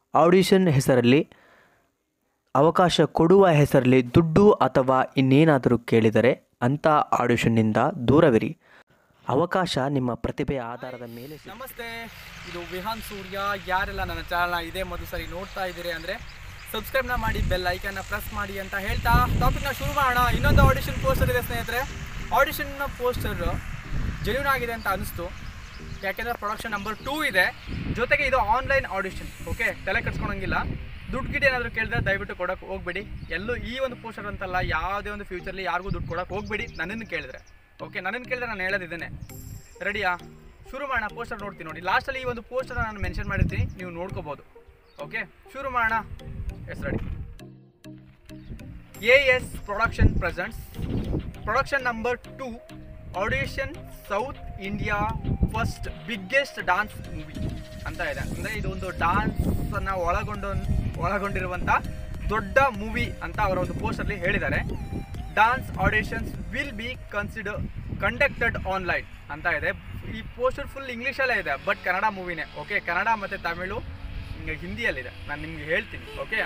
Audition ಹೆಸರಲ್ಲಿ ಅವಕಾಶ ಕೊಡುವ ಹೆಸರಲ್ಲಿ ದುಡ್ಡು ಅಥವಾ ಇನ್ನೇನಾದರೂ ಕೇಳಿದರೆ ಅಂಥ ಆಡಿಷನ್ನಿಂದ ದೂರವಿರಿ ಅವಕಾಶ ನಿಮ್ಮ ಪ್ರತಿಭೆಯ ಆಧಾರದ ಮೇಲೆ ಸಿಗುತ್ತೆ. ನಮಸ್ತೆ ಇದು ವಿಹಾನ್ ಸೂರ್ಯ ಯಾರೆಲ್ಲ ನನ್ನ ಚಾನಲ್ನ ಇದೇ ಮೊದಲು ಸರಿ ನೋಡ್ತಾ ಇದ್ದೀರಿ ಅಂದರೆ ಸಬ್ಸ್ಕ್ರೈಬ್ನ ಮಾಡಿ ಬೆಲ್ ಐಕನ್ನ ಪ್ರೆಸ್ ಮಾಡಿ ಅಂತ ಹೇಳ್ತಾ ಟಾಪಿಕ್ನ ಶುರು ಮಾಡೋಣ ಇನ್ನೊಂದು ಆಡಿಷನ್ ಪೋಸ್ಟರ್ ಇದೆ ಸ್ನೇಹಿತರೆ ಆಡಿಷನ್ನ ಪೋಸ್ಟರ್ ಜೆನ್ಯೂನ್ ಆಗಿದೆ ಅಂತ ಅನಿಸ್ತು ಯಾಕೆಂದರೆ ಪ್ರೊಡಕ್ಷನ್ ನಂಬರ್ ಟೂ ಇದೆ ಜೊತೆಗೆ ಇದು ಆನ್ಲೈನ್ ಆಡಿಷನ್ ಓಕೆ ತಲೆ ಕಟ್ಸ್ಕೊಳಂಗಿಲ್ಲ ದುಡ್ಡು ಗಿಡ ಏನಾದರೂ ಕೇಳಿದ್ರೆ ದಯವಿಟ್ಟು ಕೊಡೋಕೆ ಹೋಗ್ಬೇಡಿ ಎಲ್ಲೂ ಈ ಒಂದು ಪೋಸ್ಟರ್ ಅಂತಲ್ಲ ಯಾವುದೇ ಒಂದು ಫ್ಯೂಚರ್ಲಿ ಯಾರಿಗೂ ದುಡ್ಡು ಕೊಡೋಕೆ ಹೋಗ್ಬೇಡಿ ನನ್ನನ್ನು ಕೇಳಿದ್ರೆ ಓಕೆ ನನ್ನನ್ನು ಕೇಳಿದ್ರೆ ನಾನು ಹೇಳೋದಿದ್ದೇನೆ ರೆಡಿಯಾ ಶುರು ಮಾಡೋಣ ಪೋಸ್ಟರ್ ನೋಡ್ತೀನಿ ನೋಡಿ ಲಾಸ್ಟಲ್ಲಿ ಈ ಒಂದು ಪೋಸ್ಟರ್ ನಾನು ಮೆನ್ಷನ್ ಮಾಡಿರ್ತೀನಿ ನೀವು ನೋಡ್ಕೋಬೋದು ಓಕೆ ಶುರು ಮಾಡೋಣ yes ready A S production presents production number two audition south India first biggest dance movie ಅಂತ ಇದೆ ಅಂದರೆ ಇದೊಂದು ಡಾನ್ಸನ್ನು ಒಳಗೊಂಡು ಒಳಗೊಂಡಿರುವಂಥ ದೊಡ್ಡ ಮೂವಿ ಅಂತ ಅವರ ಒಂದು ಪೋಸ್ಟಲ್ಲಿ ಹೇಳಿದ್ದಾರೆ dance auditions will be consider conducted online ಅಂತ ಇದೆ ಈ ಪೋಸ್ಟರ್ ಫುಲ್ ಇಂಗ್ಲೀಷಲ್ಲೇ ಇದೆ ಬಟ್ ಕನ್ನಡ ಮೂವಿನೇ ಓಕೆ ಕನ್ನಡ ಮತ್ತು ತಮಿಳು ಹಿಂಗೆ ಹಿಂದಿಯಲ್ಲಿದೆ ನಾನು ನಿಮ್ಗೆ ಹೇಳ್ತೀನಿ okay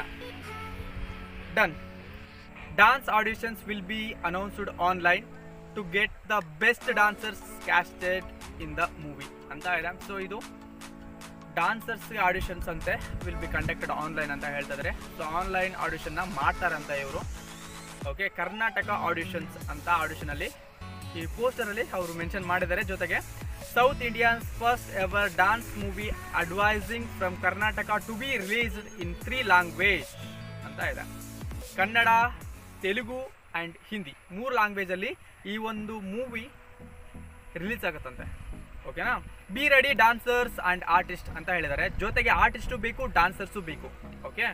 done dance auditions will be announced online to get the best dancers casted in the movie ಅಂತ ಇದೆ ಸೊ ಇದು ಡಾನ್ಸರ್ಸ್ ಆಡಿಷನ್ಸ್ ಅಂತೆ ವಿಲ್ ಬಿ ಕಂಡಕ್ಟೆಡ್ ಆನ್ಲೈನ್ ಅಂತ ಹೇಳ್ತಾ ಇದ್ದಾರೆ ಸೊ ಆನ್ಲೈನ್ ಆಡಿಷನ್ನ ಮಾಡ್ತಾರಂತ ಇವರು ಓಕೆ ಕರ್ನಾಟಕ ಆಡಿಷನ್ಸ್ ಅಂತ ಆಡಿಷನಲ್ಲಿ ಈ ಪೋಸ್ಟರಲ್ಲಿ ಅವರು ಮೆನ್ಷನ್ ಮಾಡಿದ್ದಾರೆ ಜೊತೆಗೆ south Indians first ever dance movie advising from Karnataka to be released in three language ಅಂತ ಇದೆ ಕನ್ನಡ ತೆಲುಗು ಆ್ಯಂಡ್ ಹಿಂದಿ ಮೂರು ಲ್ಯಾಂಗ್ವೇಜಲ್ಲಿ ಈ ಒಂದು ಮೂವಿ ರಿಲೀಸ್ ಆಗುತ್ತಂತೆ ಓಕೆನಾ be ready dancers and artist ಅಂತ ಹೇಳಿದ್ದಾರೆ ಜೊತೆಗೆ ಆರ್ಟಿಸ್ಟು ಬೇಕು ಡಾನ್ಸರ್ಸು ಬೇಕು okay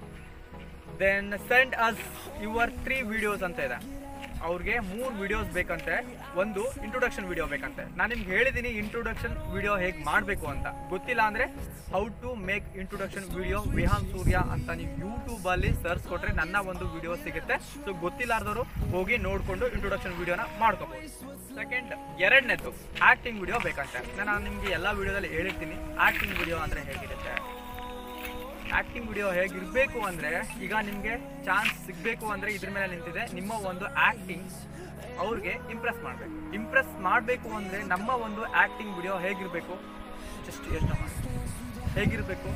then send us your three videos ಅಂತ ಇದೆ ಅವ್ರಿಗೆ ಮೂರು ವಿಡಿಯೋಸ್ ಬೇಕಂತೆ ಒಂದು ಇಂಟ್ರೊಡಕ್ಷನ್ ವಿಡಿಯೋ ಬೇಕಂತೆ ನಾನು ನಿಮ್ಗೆ ಹೇಳಿದ್ದೀನಿ ಇಂಟ್ರೊಡಕ್ಷನ್ ವಿಡಿಯೋ ಹೇಗೆ ಮಾಡಬೇಕು ಅಂತ ಗೊತ್ತಿಲ್ಲ ಅಂದರೆ how to make introduction video Vihaan Surya ಅಂತ ನೀವು ಯೂಟ್ಯೂಬಲ್ಲಿ ಸರ್ಚ್ ಕೊಟ್ಟರೆ ನನ್ನ ಒಂದು ವಿಡಿಯೋ ಸಿಗುತ್ತೆ ಸೊ ಗೊತ್ತಿಲ್ಲಾರ್ದವರು ಹೋಗಿ ನೋಡಿಕೊಂಡು ಇಂಟ್ರೊಡಕ್ಷನ್ ವಿಡಿಯೋನ ಮಾಡ್ಕೋಬೋದು ಸೆಕೆಂಡ್ ಎರಡನೇದು ಆ್ಯಕ್ಟಿಂಗ್ ವಿಡಿಯೋ ಬೇಕಂತೆ ನಾನು ನಿಮಗೆ ಎಲ್ಲ ವಿಡಿಯೋದಲ್ಲಿ ಹೇಳಿರ್ತೀನಿ ಆ್ಯಕ್ಟಿಂಗ್ ವಿಡಿಯೋ ಅಂದರೆ ಹೇಗಿರುತ್ತೆ ಆ್ಯಕ್ಟಿಂಗ್ ವಿಡಿಯೋ ಹೇಗಿರಬೇಕು ಅಂದರೆ ಈಗ ನಿಮಗೆ ಚಾನ್ಸ್ ಸಿಗಬೇಕು ಅಂದರೆ ಇದ್ರ ಮೇಲೆ ನಿಂತಿದೆ ನಿಮ್ಮ ಒಂದು ಆ್ಯಕ್ಟಿಂಗ್ ಅವ್ರಿಗೆ ಇಂಪ್ರೆಸ್ ಮಾಡಬೇಕು ಇಂಪ್ರೆಸ್ ಮಾಡಬೇಕು ಅಂದರೆ ನಮ್ಮ ಒಂದು ಆ್ಯಕ್ಟಿಂಗ್ ವಿಡಿಯೋ ಹೇಗಿರಬೇಕು ಜಸ್ಟ್ ಯೋಚನೆ ಮಾಡಿ ಹೇಗಿರಬೇಕು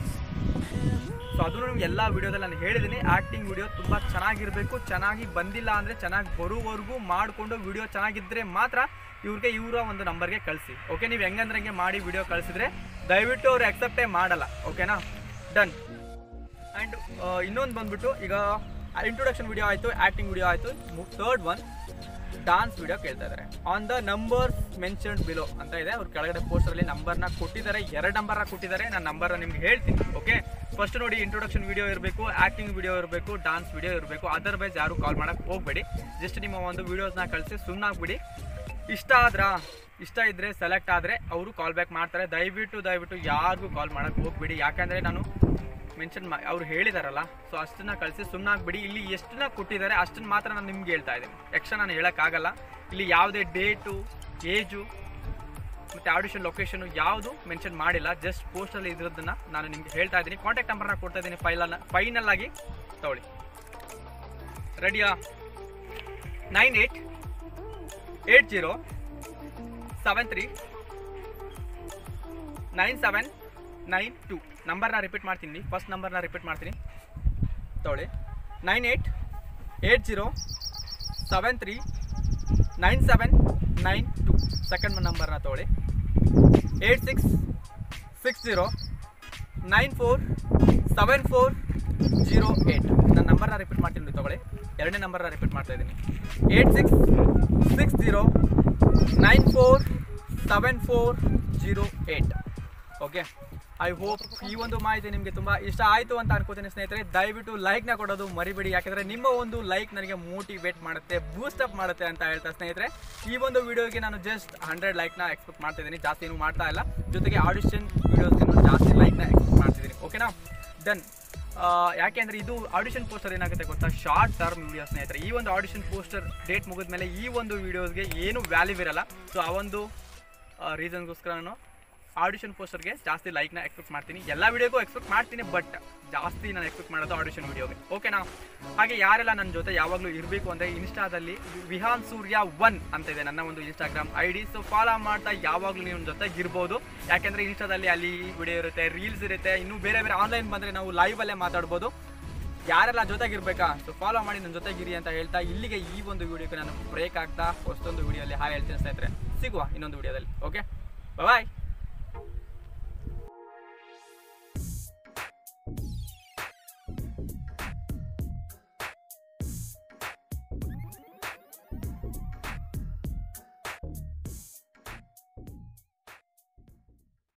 ಸೊ ಅದನ್ನು ನಿಮ್ಗೆ ಎಲ್ಲ ವಿಡಿಯೋದಲ್ಲಿ ನಾನು ಹೇಳಿದ್ದೀನಿ ಆ್ಯಕ್ಟಿಂಗ್ ವಿಡಿಯೋ ತುಂಬ ಚೆನ್ನಾಗಿರಬೇಕು ಚೆನ್ನಾಗಿ ಬಂದಿಲ್ಲ ಅಂದರೆ ಚೆನ್ನಾಗಿ ಬರುವವರೆಗೂ ಮಾಡಿಕೊಂಡು ವಿಡಿಯೋ ಚೆನ್ನಾಗಿದ್ದರೆ ಮಾತ್ರ ಇವ್ರಿಗೆ ಇವರ ಒಂದು ನಂಬರ್ಗೆ ಕಳಿಸಿ ಓಕೆ ನೀವು ಹೆಂಗಂದ್ರೆ ಹಂಗೆ ಮಾಡಿ ವಿಡಿಯೋ ಕಳಿಸಿದ್ರೆ ದಯವಿಟ್ಟು ಅವ್ರು ಅಕ್ಸೆಪ್ಟೇ ಮಾಡಲ್ಲ ಓಕೆನಾ ಡನ್ ಆ್ಯಂಡ್ ಇನ್ನೊಂದು ಬಂದ್ಬಿಟ್ಟು ಈಗ ಇಂಟ್ರೊಡಕ್ಷನ್ ವಿಡಿಯೋ ಆಯಿತು ಆ್ಯಕ್ಟಿಂಗ್ ವಿಡಿಯೋ ಆಯಿತು ಥರ್ಡ್ ಒನ್ ಡಾನ್ಸ್ ವಿಡಿಯೋ ಕೇಳ್ತಾ ಇದ್ದಾರೆ on the numbers mentioned below ಅಂತ ಇದೆ ಅವ್ರು ಕೆಳಗಡೆ ಪೋಸ್ಟರಲ್ಲಿ ನಂಬರ್ನ ಕೊಟ್ಟಿದ್ದಾರೆ ಎರಡು ನಂಬರ್ನ ಕೊಟ್ಟಿದ್ದಾರೆ ನಾನು ನಂಬರ್ನ ನಿಮ್ಗೆ ಹೇಳ್ತೀನಿ ಓಕೆ ಫಸ್ಟ್ ನೋಡಿ ಇಂಟ್ರೊಡಕ್ಷನ್ ವಿಡಿಯೋ ಇರಬೇಕು ಆ್ಯಕ್ಟಿಂಗ್ ವಿಡಿಯೋ ಇರಬೇಕು ಡಾನ್ಸ್ ವಿಡಿಯೋ ಇರಬೇಕು ಅದರ್ವೈಸ್ ಯಾರು ಕಾಲ್ ಮಾಡೋಕ್ಕೆ ಹೋಗಬೇಡಿ ಜಸ್ಟ್ ನಿಮ್ಮ ಒಂದು ವೀಡಿಯೋಸ್ನ ಕಳಿಸಿ ಸುಮ್ಮನಾಗ್ಬಿಡಿ ಇಷ್ಟ ಆದ್ರಾ ಇಷ್ಟ ಇದ್ದರೆ ಸೆಲೆಕ್ಟ್ ಆದರೆ ಅವರು ಕಾಲ್ ಬ್ಯಾಕ್ ಮಾಡ್ತಾರೆ ದಯವಿಟ್ಟು ದಯವಿಟ್ಟು ಯಾರಿಗೂ ಕಾಲ್ ಮಾಡೋಕ್ಕೆ ಹೋಗ್ಬೇಡಿ ಯಾಕಂದರೆ ನಾನು ಮೆನ್ಷನ್ ಮಾ ಅವ್ರು ಹೇಳಿದಾರಲ್ಲ ಸೊ ಅಷ್ಟನ್ನ ಕಳಿಸಿ ಸುಮ್ಮನಾಗ್ಬಿಡಿ ಇಲ್ಲಿ ಎಷ್ಟನ್ನ ಕೊಟ್ಟಿದ್ದಾರೆ ಅಷ್ಟನ್ನ ಮಾತ್ರ ನಾನು ನಿಮ್ಗೆ ಹೇಳ್ತಾ ಇದ್ದೀನಿ ಎಕ್ಸ್ಟ್ರಾ ನಾನು ಹೇಳೋಕ್ಕಾಗಲ್ಲ ಇಲ್ಲಿ ಯಾವುದೇ ಡೇಟು ಏಜು ಮತ್ತು ಆಡಿಷನ್ ಲೊಕೇಶನು ಯಾವುದು ಮೆನ್ಷನ್ ಮಾಡಿಲ್ಲ ಜಸ್ಟ್ ಪೋಸ್ಟಲ್ಲಿ ಇದ್ರದ್ದನ್ನ ನಾನು ನಿಮ್ಗೆ ಹೇಳ್ತಾ ಇದ್ದೀನಿ ಕಾಂಟ್ಯಾಕ್ಟ್ ನಂಬರ್ನ ಕೊಡ್ತಾ ಇದ್ದೀನಿ ಫೈಲನ್ನ ಫೈನಲ್ ಆಗಿ ತಗೊಳ್ಳಿ ರೆಡಿಯಾ nine eight eight zero seven three nine seven nine two ನಂಬರ್ನ ರಿಪೀಟ್ ಮಾಡ್ತೀನಿ ಫಸ್ಟ್ ನಂಬರ್ನ ರಿಪೀಟ್ ಮಾಡ್ತೀನಿ ತಗೊಳ್ಳಿ nine eight eight zero seven three nine seven nine two second ನಂಬರ್ನ ತಗೊಳ್ಳಿ eight six six zero nine four seven four zero eight ನನ್ನ ನಂಬರ್ನ repeat ಮಾಡ್ತೀನಿ ತಗೊಳ್ಳಿ ಎರಡನೇ ನಂಬರ್ನ ರಿಪೀಟ್ ಮಾಡ್ತಾ ಇದ್ದೀನಿ eight six six zero nine four seven four zero eight okay I hope ಈ ಒಂದು ಮಾಹಿತಿ ನಿಮಗೆ ತುಂಬ ಇಷ್ಟ ಆಯಿತು ಅಂತ ಅನ್ಕೋತೀನಿ ಸ್ನೇಹಿತರೆ ದಯವಿಟ್ಟು ಲೈಕ್ನ ಕೊಡೋದು ಮರಿಬೇಡಿ ಯಾಕಂದರೆ ನಿಮ್ಮ ಒಂದು ಲೈಕ್ ನನಗೆ ಮೋಟಿವೇಟ್ ಮಾಡುತ್ತೆ ಬೂಸ್ಟಪ್ ಮಾಡುತ್ತೆ ಅಂತ ಹೇಳ್ತಾ ಸ್ನೇಹಿತರೆ ಈ ಒಂದು ವಿಡಿಯೋಗೆ ನಾನು ಜಸ್ಟ್ ಹಂಡ್ರೆಡ್ ಲೈಕ್ನ ಎಕ್ಸ್ಪೆಕ್ಟ್ ಮಾಡ್ತಿದ್ದೀನಿ ಜಾಸ್ತಿ ಏನು ಮಾಡ್ತಾ ಇಲ್ಲ ಜೊತೆಗೆ ಆಡಿಷನ್ ವಿಡಿಯೋಸ್ಗೆ ನಾನು ಜಾಸ್ತಿ ಲೈಕ್ನ ಎಕ್ಸ್ಪೆಕ್ಟ್ ಮಾಡ್ತಿದ್ದೀನಿ ಓಕೆನಾ ಡನ್ ಯಾಕೆಂದರೆ ಇದು ಆಡಿಷನ್ ಪೋಸ್ಟರ್ ಏನಾಗುತ್ತೆ ಗೊತ್ತಾ ಶಾರ್ಟ್ ಟರ್ಮ್ ವಿಡಿಯೋ ಸ್ನೇಹಿತರೆ ಈ ಒಂದು ಆಡಿಷನ್ ಪೋಸ್ಟರ್ ಡೇಟ್ ಮುಗಿದ ಮೇಲೆ ಈ ಒಂದು ವಿಡಿಯೋಸ್ಗೆ ಏನು ವ್ಯಾಲ್ಯೂ ಇರಲ್ಲ ಸೊ ಆ ಒಂದು ರೀಸನ್ಗೋಸ್ಕರ ನಾನು ಆಡಿಷನ್ ಪೋಸ್ಟರ್ಗೆ ಜಾಸ್ತಿ ಲೈಕ್ನ ಎಕ್ಸ್ಪೆಕ್ಟ್ ಮಾಡ್ತೀನಿ ಎಲ್ಲ ವಿಡಿಯೋಗೂ ಎಕ್ಸ್ಪೆಕ್ಟ್ ಮಾಡ್ತೀನಿ ಬಟ್ ಜಾಸ್ತಿ ನಾನು ಎಕ್ಸ್ಪೆಕ್ಟ್ ಮಾಡೋದು ಆಡಿಷನ್ ವಿಡಿಯೋಗೆ ಓಕೆನಾ ಹಾಗೆ ಯಾರೆಲ್ಲ ನನ್ನ ಜೊತೆ ಯಾವಾಗಲೂ ಇರಬೇಕು ಅಂದರೆ ಇನ್ಸ್ಟಾದಲ್ಲಿ ವಿಹಾನ್ ಸೂರ್ಯ ಒನ್ ಅಂತ ಇದೆ ನನ್ನ ಒಂದು Instagram I D so follow ಮಾಡ್ತಾ ಯಾವಾಗಲೂ ನಿಮ್ಮ ಜೊತೆ ಇರ್ಬೋದು ಯಾಕೆಂದರೆ ಇನ್ಸ್ಟಾದಲ್ಲಿ ಅಲ್ಲಿ ವಿಡಿಯೋ ಇರುತ್ತೆ ರೀಲ್ಸ್ ಇರುತ್ತೆ ಇನ್ನೂ ಬೇರೆ ಬೇರೆ ಆನ್ಲೈನ್ ಬಂದರೆ ನಾವು ಲೈವಲ್ಲೇ ಮಾತಾಡ್ಬೋದು ಯಾರೆಲ್ಲ ಜೊತೆಗಿರ್ಬೇಕಾ ಸೊ ಫಾಲೋ ಮಾಡಿ ನನ್ನ ಜೊತೆಗಿರಿ ಅಂತ ಹೇಳ್ತಾ ಇಲ್ಲಿಗೆ ಈ ಒಂದು ವಿಡಿಯೋಗೆ ನಾನು ಬ್ರೇಕ್ ಆಗ್ತಾ ಹೊಸದೊಂದು ವಿಡಿಯೋಲಿ ಹಾಯ್ ಹೇಳ್ತೀನಿ ಸ್ನೇಹಿತರೆ ಸಿಗುವ ಇನ್ನೊಂದು ವಿಡಿಯೋದಲ್ಲಿ ಓಕೆ ಬಾಯ್